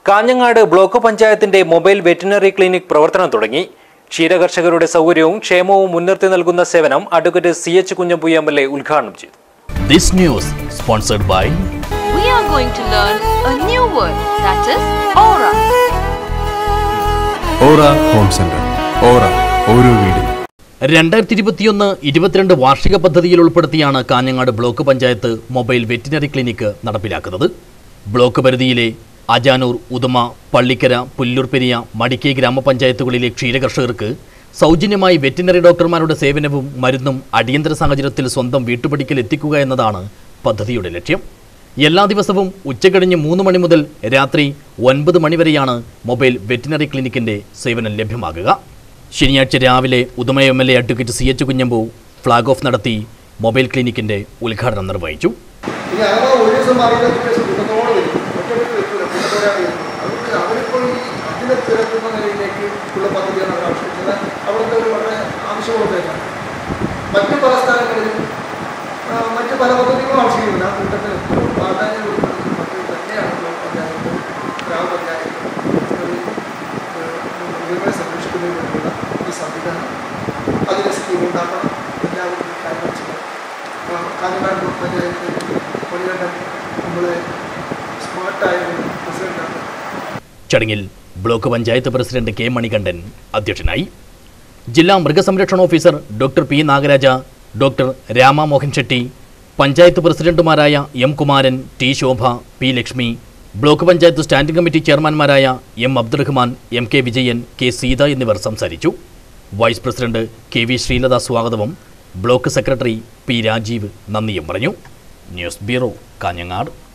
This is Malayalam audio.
കാഞ്ഞങ്ങാട് ബ്ലോക്ക് പഞ്ചായത്തിന്റെ മൊബൈൽ വെറ്റിനറി ക്ലിനിക് പ്രവർത്തനം തുടങ്ങി ക്ഷീരകർഷകരുടെ സൗകര്യവും ക്ഷേമവും മുൻനിർത്തി നൽകുന്ന സേവനം advocate C H Kunhambu M L A ഉദ്ഘാടനം ചെയ്തു This news sponsored by we are going to learn a new word that is aura. Aura home centre aura ഓരോ വീടും രണ്ടായിരത്തി ഇരുപത്തിയൊന്ന് ഇരുപത്തിരണ്ട് വാർഷിക പദ്ധതിയിൽ ഉൾപ്പെടുത്തിയാണ് Kanhangad block panchayat mobile veterinary clinic നടപ്പിലാക്കുന്നത് ബ്ലോക്ക് പരിധിയിലെ അജാനൂർ ഉദമ പള്ളിക്കര പുല്ലൂർപ്പെരിയ മടിക്കൈ ഗ്രാമപഞ്ചായത്തുകളിലെ ക്ഷീരകർഷകർക്ക് സൗജന്യമായി വെറ്റിനറി ഡോക്ടർമാരുടെ സേവനവും മരുന്നും അടിയന്തര സാഹചര്യത്തിൽ സ്വന്തം വീട്ടുപടിക്കൽ എത്തിക്കുക എന്നതാണ് പദ്ധതിയുടെ ലക്ഷ്യം എല്ലാ ദിവസവും ഉച്ചകഴിഞ്ഞ് മൂന്ന് മണി മുതൽ രാത്രി ഒൻപത് മണി വരെയാണ് മൊബൈൽ വെറ്റിനറി ക്ലിനിക്കിന്റെ സേവനം ലഭ്യമാകുക ശനിയാഴ്ച രാവിലെ Udma M L A advocate C H Kunhambu flag off നടത്തി മൊബൈൽ ക്ലിനിക്കിന്റെ ഉദ്ഘാടനം നിർവഹിച്ചു ഇനി അഥവാ ഒരു ദിവസം മാറിയിട്ട് പിറ്റേ ദിവസം കുടുംബത്തോടെ വരും ഒറ്റപ്പെട്ട് വെക്കില്ല കുടുംബത്തോടെയാണ് വരുന്നത് അതുകൊണ്ട് അവരിപ്പോൾ ഈ അതിനെ തിരക്കുന്ന നിലയിലേക്ക് ഉള്ള പദ്ധതിയാണ് അവർ ആവിഷ്കരിച്ചത് അവിടുത്തെ ഒരു വളരെ ആവശ്യമുള്ളതാണ് മറ്റ് പല സ്ഥലങ്ങളിലും ആ, മറ്റ് പല പദ്ധതികളും ആവശ്യമില്ല ആ കൂട്ടത്തിൽ ഏറ്റവും പ്രാധാന്യം കൊടുക്കുന്നത് മറ്റു തന്നെയാണ് ബ്ലോക്ക് പഞ്ചായത്ത് ഗ്രാമപഞ്ചായത്ത് ഒരു, ഏഹ്, മൃഗങ്ങളെ സംരക്ഷിക്കുന്നതിന് വേണ്ടിയുള്ള ഈ സംവിധാനം അതിന് സ്കീം ഉണ്ടാക്കണം എല്ലാവരും കാര്യങ്ങൾ ചെയ്യണം കാഞ്ഞങ്ങാട് ബ്ലോക്ക് പഞ്ചായത്ത് മണികണ്ഠൻ നമ്മളെ സ്മാർട്ടായ ഒരു പ്രസിഡന്റാണ് ചടങ്ങിൽ block panchayat president K Manikandan അധ്യക്ഷനായി ജില്ലാ മൃഗസംരക്ഷണ officer doctor P Nagaraja doctor Rama Mohan Shetty panchayat പ്രസിഡന്റുമാരായ M Kumaran T Shobha P Lakshmi block panchayat standing committee ചെയർമാൻമാരായ M Abdurahman M K Vijayan K Seetha എന്നിവർ സംസാരിച്ചു vice president K V Sreelatha സ്വാഗതവും ബ്ലോക്ക് സെക്രട്ടറി പി രാജീവ് നന്ദിയും പറഞ്ഞു ന്യൂസ് ബ്യൂറോ കാഞ്ഞങ്ങാട്